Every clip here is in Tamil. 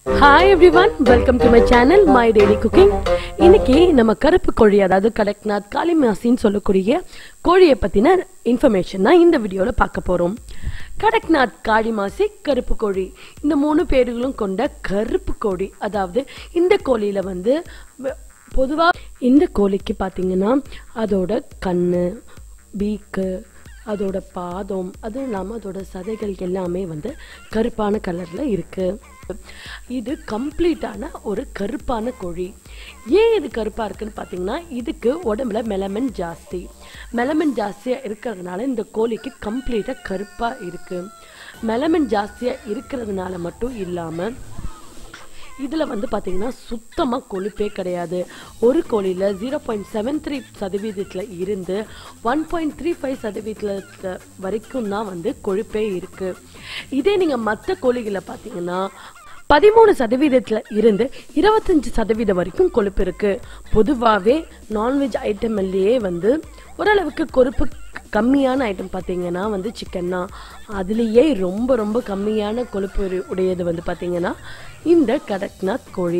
hi everyone welcome to my channel my daily cooking இன்னைக்கு நம்ம கருப்பு கோழி அதாவது கடக்நாத் காளிமாசின்னு சொல்லக்கூடிய கோழியை பத்தின இன்ஃபர்மேஷன் தான் இந்த வீடியோல பார்க்க போறோம் கடக்நாத் காளிமாசி கருப்பு கோழி இந்த மூணு பேர்களும் கொண்ட கருப்பு கோழி அதாவது இந்த கோழியில வந்து வ- பொதுவா இந்த கோழிக்கு பாத்தீங்கன்னா அதோட கண்ணு பீக்கு அதோட பாதம் அதுவும் இல்லாமல் அதோட சதைகள் எல்லாமே வந்து கருப்பான கலரில் இருக்கு இது கம்ப்ளீட்டான ஒரு கருப்பான கோழி ஏன் இது கருப்பாக இருக்குன்னு பார்த்தீங்கன்னா இதுக்கு உடம்புல மெலமன் ஜாஸ்தி மெலமன் ஜாஸ்தியாக இருக்கிறதுனால இந்த கோழிக்கு கம்ப்ளீட்டாக கருப்பாக இருக்கு மெலமன் ஜாஸ்தியாக இருக்கிறதுனால மட்டும் இல்லாமல் இதில் வந்து பார்த்தீங்கன்னா சுத்தமாக கொழுப்பே கிடையாது ஒரு கோழியில் ஜீரோ பாயிண்ட் செவன் த்ரீ சதவீதத்தில் இருந்து ஒன் பாயிண்ட் த்ரீ ஃபைவ் சதவீதத்தில் வரைக்கும் தான் வந்து கொழுப்பே இருக்குது இதே நீங்கள் மற்ற கோழிகளை பார்த்தீங்கன்னா பதிமூணு சதவீதத்தில் இருந்து இருபத்தஞ்சு சதவீதம் வரைக்கும் கொழுப்பு இருக்கு பொதுவாகவே நான்வெஜ் ஐட்டம்லேயே வந்து ஓரளவுக்கு கொழுப்பு கம்மியான ஐட்டம் பார்த்தீங்கன்னா வந்து சிக்கன் தான் அதுலேயே ரொம்ப ரொம்ப கம்மியான கொழுப்பு உரு- உடையது வந்து பார்த்தீங்கன்னா இந்த கடக்நாத் கோழி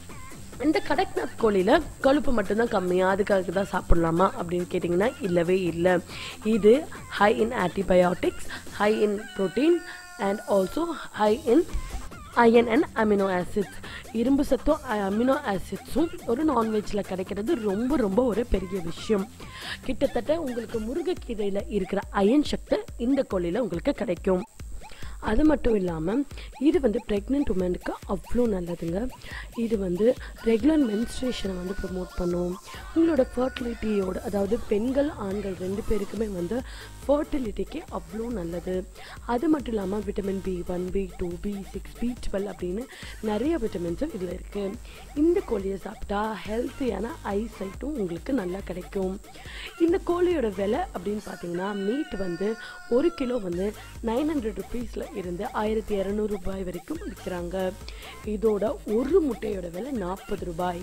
இந்த கடக்நாத் கோழியில் கொழுப்பு மட்டும்தான் கம்மியா அதுக்காக தான் சாப்பிடலாமா அப்படின்னு கேட்டிங்கன்னா இல்லவே இல்லை இது high in antibiotics high in protein and also high in iron and amino acids இரும்பு சத்தும் அமினோ ஆசிட்ஸும் ஒரு நான்வெஜ்ல கிடைக்கிறது ரொம்ப ரொம்ப ஒரு பெரிய விஷயம் கிட்டத்தட்ட உங்களுக்கு முருங்கைக்கீரையில் இருக்கிற அயன் சக்தி இந்த கோழியில் உங்களுக்கு கிடைக்கும் அது மட்டும் இல்லாமல் இது வந்து ப்ரெக்னென்ட் உமனுக்கு அவ்வளோ நல்லதுங்க இது வந்து ரெகுலர் மென்ஸ்ட்ரேஷனை வந்து ப்ரொமோட் பண்ணும் உங்களோட ஃபர்டிலிட்டியோட அதாவது பெண்கள் ஆண்கள் ரெண்டு பேருக்குமே வந்து ஃபர்டிலிட்டிக்கு அவ்வளோ நல்லது அது மட்டும் இல்லாமல் vitamin B one B two B six B twelve அப்படின்னு நிறைய விட்டமின்ஸும் இதில் இருக்குது இந்த கோழியை சாப்பிட்டா ஹெல்த்தியான ஐசைட்டும் உங்களுக்கு நல்லா கிடைக்கும் இந்த கோழியோட விலை அப்படின்னு பார்த்தீங்கன்னா மீட் வந்து ஒரு கிலோ வந்து நைன் ஹண்ட்ரட் ருபீஸில் இருந்து ஆயிரத்தி இரநூறு ரூபாய் வரைக்கும் விற்கிறாங்க இதோட ஒரு முட்டையோட விலை நாற்பது ரூபாய்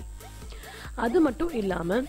அது மட்டும் இல்லாமல்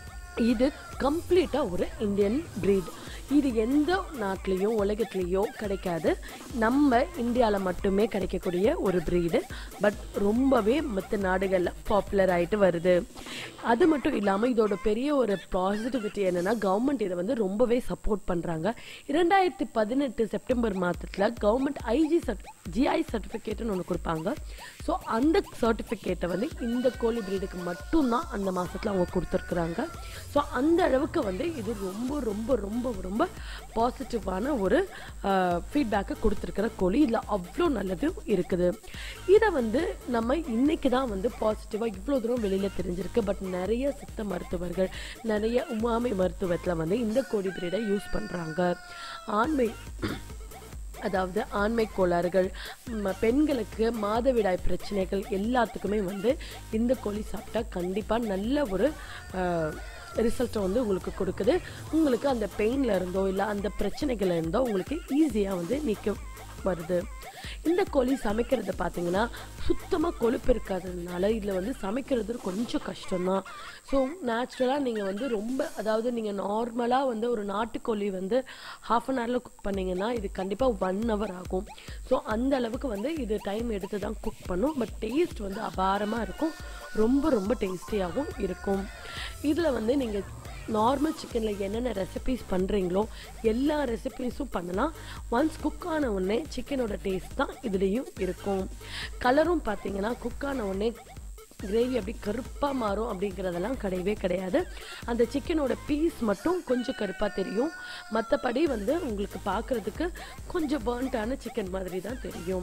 இது கம்ப்ளீட்டாக ஒரு இந்தியன் breed இது எந்த நாட்டிலையும் உலகத்துலேயோ கிடைக்காது நம்ம இந்தியாவில் மட்டுமே கிடைக்கக்கூடிய ஒரு breed பட் ரொம்பவே மற்ற நாடுகளில் பாப்புலர் ஆயிட்டு வருது அது மட்டும் இல்லாமல் இதோட பெரிய ஒரு பாசிட்டிவிட்டி என்னன்னா கவர்மெண்ட் இதை வந்து ரொம்பவே சப்போர்ட் பண்ணுறாங்க இரண்டாயிரத்தி பதினெட்டு செப்டம்பர் மாதத்தில் கவர்மெண்ட் ஐஜி சர்ட் ஜிஐ சர்டிஃபிகேட்னு ஒன்று கொடுப்பாங்க ஸோ அந்த சர்டிஃபிகேட்டை வந்து இந்த கோழி பிரீடுக்கு மட்டும்தான் அந்த மாதத்தில் அவங்க கொடுத்துருக்குறாங்க ஸோ அந்த அளவுக்கு வந்து இது ரொம்ப ரொம்ப ரொம்ப ரொம்ப பாசிட்டிவான ஒரு ஃபீட்பேக்கை கொடுத்துருக்கிற கோழி இதில் அவ்வளோ நல்லது இருக்குது இதை வந்து நம்ம இன்னைக்கு தான் வந்து பாசிட்டிவாக இவ்வளோ தூரம் வெளியில் தெரிஞ்சிருக்கு பட் நிறைய சித்த மருத்துவர்கள் நிறைய உமாமை மருத்துவத்தில் வந்து இந்த கோழி பிரீடை யூஸ் பண்ணுறாங்க ஆண்மை அதாவது ஆண்மை கோளாறுகள் ம- பெண்களுக்கு மாதவிடாய் பிரச்சனைகள் எல்லாத்துக்குமே வந்து இந்த கோழி சாப்பிட்டா கண்டிப்பாக நல்ல ஒரு ரிசல்ட்டை வந்து உங்களுக்கு கொடுக்குது உங்களுக்கு அந்த பெயின்ல இருந்தோ இல்லை அந்த பிரச்சனைகள்ல இருந்தோ உங்களுக்கு ஈஸியாக வந்து நீக்க வருது இந்த கோழி சமைக்கிறது பார்த்தீங்கன்னா சுத்தமாக கொழுப்பு இருக்காததுனால இதில் வந்து சமைக்கிறது கொஞ்சம் கஷ்டம்தான் ஸோ நேச்சுரலாக நீங்கள் வந்து ரொம்ப அதாவது நீங்கள் நார்மலாக வந்து ஒரு நாட்டுக்கோழி வந்து ஹாஃப் அன் ஹவரில் குக் பண்ணீங்கன்னா இது கண்டிப்பாக ஒன் ஹவர் ஆகும் ஸோ அந்த அளவுக்கு வந்து இது டைம் எடுத்து தான் குக் பண்ணும் பட் டேஸ்ட் வந்து அபாரமாக இருக்கும் ரொம்ப ரொம்ப டேஸ்டியாகவும் இருக்கும் இதில் வந்து நீங்கள் நார்மல் சிக்கனில் என்னென்ன ரெசிபீஸ் பண்ணுறீங்களோ எல்லா ரெசிபீஸும் பண்ணலாம் ஒன்ஸ் குக் ஆன உடனே சிக்கனோட டேஸ்ட் தான் இதுலேயும் இருக்கும் கலரும் பார்த்தீங்கன்னா குக் ஆன உடனே கிரேவி அப்படி கருப்பாக மாறும் அப்படிங்கிறதெல்லாம் கிடையவே கிடையாது அந்த சிக்கனோட பீஸ் மட்டும் கொஞ்சம் கருப்பாக தெரியும் மற்றபடி வந்து உங்களுக்கு பார்க்குறதுக்கு கொஞ்சம் பேர்ன்டான சிக்கன் மாதிரி தான் தெரியும்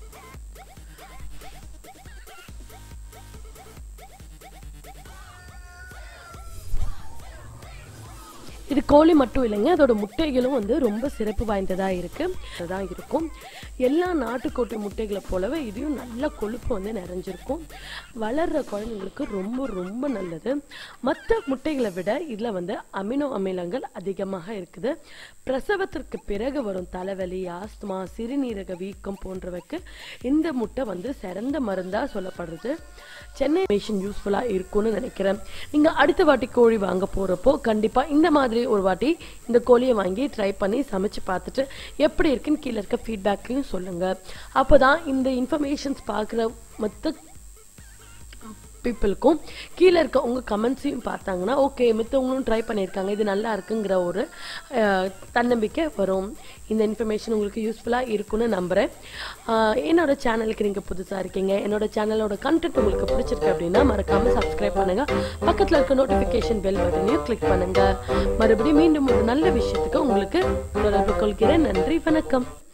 இது கோழி மட்டும் இல்லைங்க அதோட முட்டைகளும் வந்து ரொம்ப சிறப்பு வாய்ந்ததா இருக்கு தான் இருக்கும் எல்லா நாட்டுக்கோட்டை முட்டைகளை போலவே இதையும் நல்ல கொழுப்பு வந்து நிறைஞ்சிருக்கும் வளர்ற குழந்தைங்களுக்கு ரொம்ப ரொம்ப நல்லது மற்ற முட்டைகளை விட இதுல வந்து அமினோ அமிலங்கள் அதிகமாக இருக்குது பிரசவத்திற்கு பிறகு வரும் தலைவலி ஆஸ்துமா சிறுநீரக வீக்கம் போன்றவைக்கு இந்த முட்டை வந்து சிறந்த மருந்தா சொல்லப்படுறது சென்னை மிஷின் யூஸ்ஃபுல்லா இருக்கும்னு நினைக்கிறேன் நீங்க அடுத்த வாட்டி கோழி வாங்க போறப்போ கண்டிப்பா இந்த மாதிரி ஒரு வாட்டி இந்த கோழியை வாங்கி ட்ரை பண்ணி சமைச்சு பார்த்துட்டு எப்படி இருக்குன்னு கீழே இருக்க ஃபீட்பேக்கையும் பற்றியும் சொல்லுங்கள் அப்போ தான் இந்த இன்ஃபர்மேஷன்ஸ் பார்க்குற மொத்த பீப்புளுக்கும் கீழே இருக்க உங்கள் கமெண்ட்ஸையும் பார்த்தாங்கன்னா ஓகே மித்தவங்களும் ட்ரை பண்ணியிருக்காங்க இது நல்லா இருக்குங்கிற ஒரு அஹ், தன்னம்பிக்கை வரும் இந்த இன்ஃபர்மேஷன் உங்களுக்கு யூஸ்ஃபுல்லாக இருக்கும்னு நம்புகிறேன் அஹ், என்னோட சேனலுக்கு நீங்கள் புதுசாக இருக்கீங்க என்னோட சேனலோட கண்டென்ட் உங்களுக்கு பிடிச்சிருக்கு அப்படின்னா மறக்காமல் சப்ஸ்கிரைப் பண்ணுங்கள் பக்கத்தில் இருக்க நோட்டிஃபிகேஷன் பெல் பட்டனையும் கிளிக் பண்ணுங்கள் மறுபடியும் மீண்டும் ஒரு நல்ல விஷயத்துக்கு உங்களுக்கு தொடர்பு கொள்கிறேன் நன்றி வணக்கம்